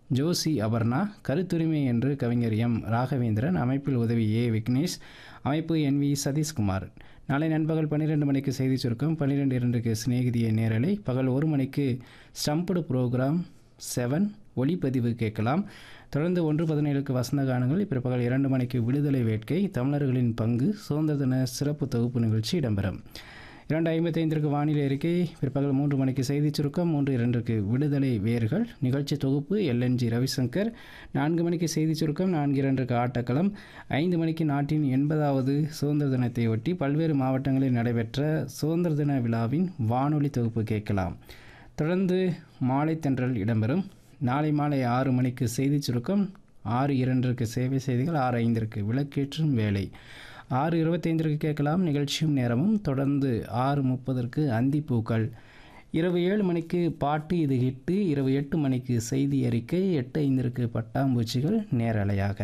ஜோசி அபர்ணா கருத்துரிமை என்று கவிஞர் எம் ராகவேந்திரன் அமைப்பில் உதவி ஏ விக்னேஷ் அமைப்பு என் வி சதீஷ்குமார் நாளை நண்பகல் பன்னிரெண்டு மணிக்கு செய்தி சுருக்கம் பன்னிரெண்டு இரண்டுக்கு சிநேகிதிய நேரலை பகல் ஒரு மணிக்கு ஸ்டம்படு ப்ரோக்ராம் செவன் ஒளிப்பதிவு கேட்கலாம் தொடர்ந்து ஒன்று பதினேழுக்கு வசந்த கானங்கள் பிற்பகல் இரண்டு மணிக்கு விடுதலை வேட்கை தமிழர்களின் பங்கு சுதந்திர தின சிறப்பு தொகுப்பு நிகழ்ச்சி இடம்பெறும் இரண்டு ஐம்பத்தைந்திற்கு வானிலை அறிக்கை பிற்பகல் மூன்று மணிக்கு செய்திச் சுருக்கம் மூன்று இரண்டுக்கு விடுதலை வேர்கள் நிகழ்ச்சி தொகுப்பு எல்என்ஜி ரவிசங்கர் நான்கு மணிக்கு செய்திச் சுருக்கம் நான்கு இரண்டுக்கு ஆட்டக்களம் ஐந்து மணிக்கு நாட்டின் எண்பதாவது சுதந்திர தினத்தையொட்டி பல்வேறு மாவட்டங்களில் நடைபெற்ற சுதந்திர தின விழாவின் வானொலி தொகுப்பு கேட்கலாம் தொடர்ந்து மாலை தென்றல் இடம்பெறும் நாளை மாலை ஆறு மணிக்கு செய்திச் சுருக்கம் ஆறு இரண்டிற்கு சேவை செய்திகள் ஆறு ஐந்திற்கு விளக்கேற்றும் வேலை ஆறு இருபத்தைந்திற்கு கேட்கலாம் நிகழ்ச்சியும் நேரமும் தொடர்ந்து ஆறு முப்பதற்கு அந்திப்பூக்கள் இரவு ஏழு மணிக்கு பாட்டு இது ஹிட்டு இரவு எட்டு மணிக்கு செய்தி அறிக்கை எட்டு ஐந்திற்கு பட்டாம்பூச்சிகள் நேரலையாக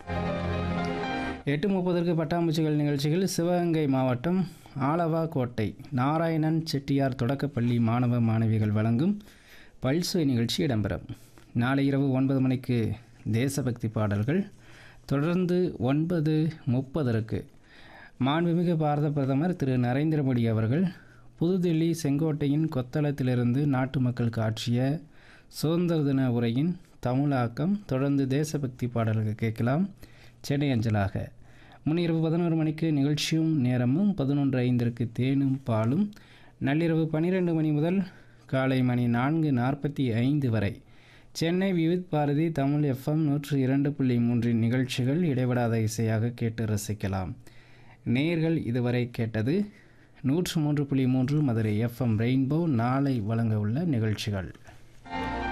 எட்டு முப்பதற்கு பட்டாம்பூச்சிகள் நிகழ்ச்சிகள் சிவகங்கை மாவட்டம் ஆலவா கோட்டை நாராயணன் செட்டியார் தொடக்கப்பள்ளி மாணவ மாணவிகள் வழங்கும் பல்சுவை நிகழ்ச்சி இடம்பெறும் நாளை இரவு ஒன்பது மணிக்கு தேசபக்தி பாடல்கள் தொடர்ந்து ஒன்பது முப்பதற்கு மாண்புமிகு பாரத பிரதமர் திரு நரேந்திர மோடி அவர்கள் புதுதில்லி செங்கோட்டையின் கொத்தளத்திலிருந்து நாட்டு மக்களுக்கு ஆற்றிய சுதந்திர தின உரையின் தமிழாக்கம் தொடர்ந்து தேசபக்தி பாடல்கள் கேட்கலாம் சென்னை அஞ்சலாக முன்னிரவு பதினோரு மணிக்கு நிகழ்ச்சியும் நேரமும் பதினொன்று ஐந்திற்கு தேனும் பாலும் நள்ளிரவு பன்னிரெண்டு மணி முதல் காலை மணி நான்கு நாற்பத்தி ஐந்து வரை சென்னை விவித் பாரதி தமிழ் எஃப்எம் நூற்று இரண்டு புள்ளி மூன்றின் நிகழ்ச்சிகள் இடைவிடாத இசையாக கேட்டு ரசிக்கலாம் நேர்கள் இதுவரை கேட்டது நூற்று மூன்று புள்ளி மூன்று மதுரை எஃப்எம் ரெயின்போ நாளை வழங்க உள்ள நிகழ்ச்சிகள்